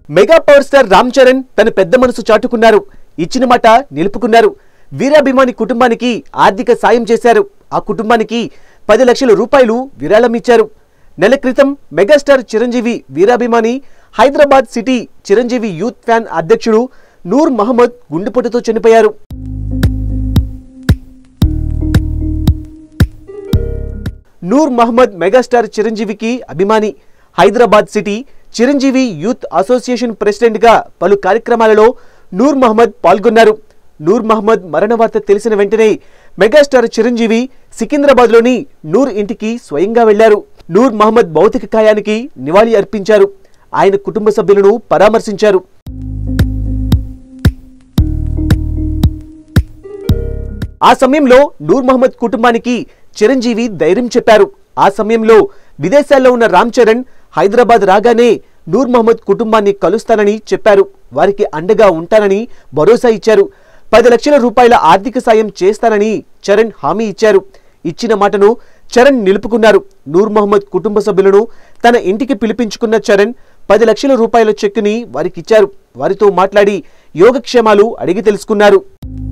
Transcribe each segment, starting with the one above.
mega power star Ram Charan తన పెద్ద మనసు చాటుకున్నారు ఇచ్చిన మాట నిలుపుకున్నారు వీరాభిమాని కుటుంబానికి ఆర్థిక సాయం చేశారు ఆ కుటుంబానికి పది లక్షల రూపాయలు విరాళం ఇచ్చారు నెల క్రితం మెగాస్టార్ చిరంజీవి వీరాభిమాని Hyderabad city Chiranjeevi youth fan అధ్యక్షుడు నూర్ మహమ్మద్ గుండెపోటుతో చనిపోయారు నూర్ మహమ్మద్ మెగాస్టార్ చిరంజీవికి అభిమాని Hyderabad city Chiranjeevi youth association ప్రెసిడెంట్గా పలు కార్యక్రమాలలో నూర్ మహమ్మద్ పాల్గొన్నారు నూర్ మహమ్మద్ మరణ వార్త తెలిసిన వెంటనే మెగాస్టార్ చిరంజీవి సికింద్రాబాద్లోని నూర్ ఇంటికి స్వయంగా వెళ్లారు నూర్ మహమ్మద్ భౌతిక కాయానికి నివాళి అర్పించారు ఆయన కుటుంబ సభ్యులను పరామర్శించారు ఆ సమయంలో నూర్ మహమ్మద్ కుటుంబానికి చిరంజీవి ధైర్యం చెప్పారు ఆ సమయంలో విదేశాల్లో ఉన్న రామ్ చరణ్ హైదరాబాద్ రాగానే నూర్ మహమ్మద్ కుటుంబాన్ని కలుస్తానని చెప్పారు వారికి అండగా ఉంటానని భరోసా ఇచ్చారు పది లక్షల రూపాయల ఆర్థిక సాయం చేస్తానని చరణ్ హామీ ఇచ్చారు ఇచ్చిన మాటను చరణ్ నిలుపుకున్నారు నూర్ మహమ్మద్ కుటుంబ సభ్యులను తన ఇంటికి పిలిపించుకున్న చరణ్ పది లక్షల రూపాయల చెక్కుని వారికిచ్చారు వారితో మాట్లాడి యోగక్షేమాలు అడిగి తెలుసుకున్నారు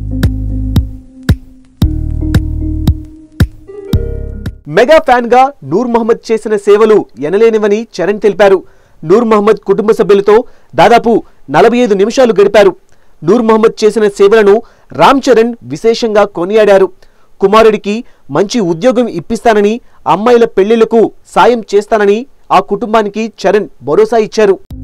మెగా ఫ్యాన్ గా నూర్ మహమ్మద్ చేసిన సేవలు ఎనలేనివని చరణ్ తెలిపారు నూర్ మహమ్మద్ కుటుంబ సభ్యులతో దాదాపు నలభై ఐదు నిమిషాలు గడిపారు నూర్ మహమ్మద్ చేసిన సేవలను రామ్ చరణ్ విశేషంగా కొనియాడారు కుమారుడికి మంచి ఉద్యోగం ఇప్పిస్తానని అమ్మాయిల పెళ్లిళ్లకు సాయం చేస్తానని ఆ కుటుంబానికి చరణ్ భరోసా ఇచ్చారు